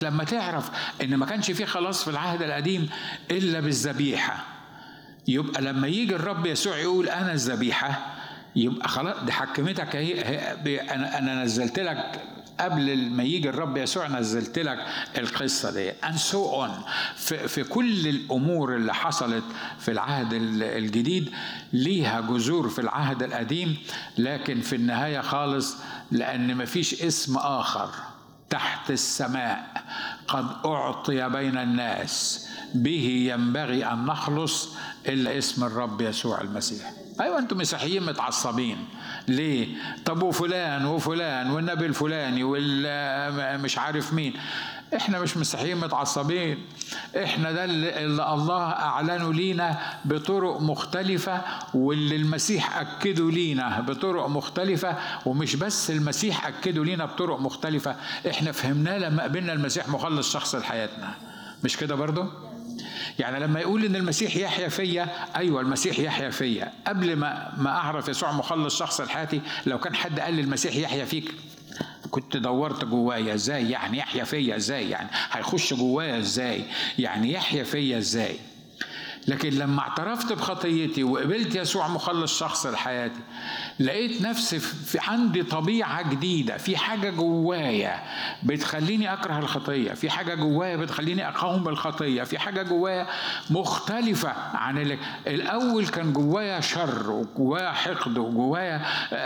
لما تعرف ان ما كانش فيه خلاص في العهد القديم الا بالذبيحه يبقى لما يجي الرب يسوع يقول انا الذبيحه يبقى خلاص دي حكمتك اهي انا انا نزلت لك قبل ما يجي الرب يسوع نزلت لك القصه دي and so on في, في كل الامور اللي حصلت في العهد الجديد ليها جذور في العهد القديم لكن في النهايه خالص لان مفيش اسم اخر تحت السماء قد اعطي بين الناس به ينبغي ان نخلص الا اسم الرب يسوع المسيح ايوه انتم مسيحيين متعصبين ليه طب وفلان وفلان والنبي الفلاني والمش عارف مين احنا مش مسيحيين متعصبين احنا ده اللي الله اعلنه لينا بطرق مختلفة واللي المسيح اكده لينا بطرق مختلفة ومش بس المسيح اكده لينا بطرق مختلفة احنا فهمناه لما قابلنا المسيح مخلص شخص لحياتنا مش كده برضه يعني لما يقول ان المسيح يحيا فيا ايوه المسيح يحيا فيا قبل ما ما اعرف يسوع مخلص شخص لحياتي لو كان حد قال لي المسيح يحيا فيك كنت دورت جوايا ازاي يعني يحيا فيا ازاي يعني هيخش جوايا ازاي يعني يحيا فيا ازاي لكن لما اعترفت بخطيتي وقبلت يسوع مخلص شخص لحياتي لقيت نفسي في عندي طبيعة جديدة في حاجة جوايا بتخليني أكره الخطية في حاجة جوايا بتخليني أقاوم بالخطية في حاجة جوايا مختلفة عن اللي الأول كان جوايا شر وجوايا حقد وجوايا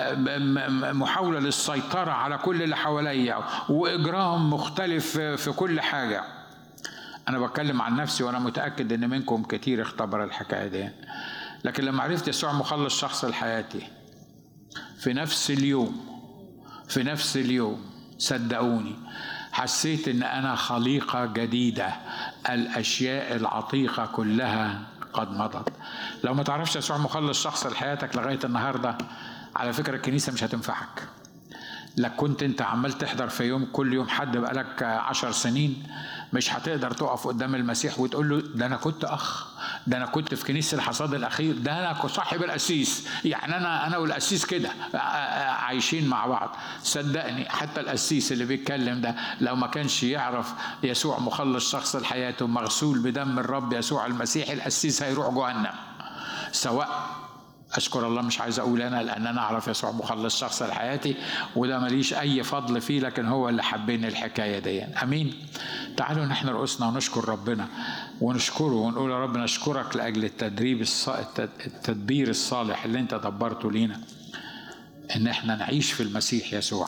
محاولة للسيطرة على كل اللي حواليا وإجرام مختلف في كل حاجة أنا بتكلم عن نفسي وأنا متأكد إن منكم كتير اختبر الحكاية دي لكن لما عرفت يسوع مخلص شخص لحياتي في نفس اليوم في نفس اليوم صدقوني حسيت إن أنا خليقة جديدة الأشياء العتيقة كلها قد مضت لو ما تعرفش يسوع مخلص شخص لحياتك لغاية النهاردة على فكرة الكنيسة مش هتنفعك لك كنت انت عمال تحضر في يوم كل يوم حد بقالك عشر سنين مش هتقدر تقف قدام المسيح وتقول له ده انا كنت اخ ده انا كنت في كنيسه الحصاد الاخير ده انا صاحب القسيس يعني انا انا والقسيس كده عايشين مع بعض صدقني حتى القسيس اللي بيتكلم ده لو ما كانش يعرف يسوع مخلص شخص لحياته مغسول بدم الرب يسوع المسيح القسيس هيروح جهنم سواء اشكر الله مش عايز اقول انا لان انا اعرف يسوع مخلص شخص لحياتي وده ماليش اي فضل فيه لكن هو اللي حبني الحكايه دي امين تعالوا نحن رؤوسنا ونشكر ربنا ونشكره ونقول يا رب نشكرك لاجل التدريب الص... التدبير الصالح اللي انت دبرته لينا ان احنا نعيش في المسيح يسوع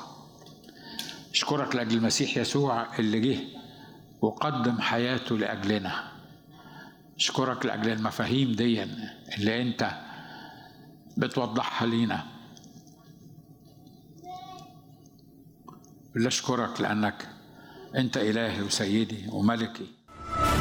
اشكرك لاجل المسيح يسوع اللي جه وقدم حياته لاجلنا اشكرك لاجل المفاهيم دي اللي انت بتوضحها لينا اشكرك لانك انت الهي وسيدي وملكي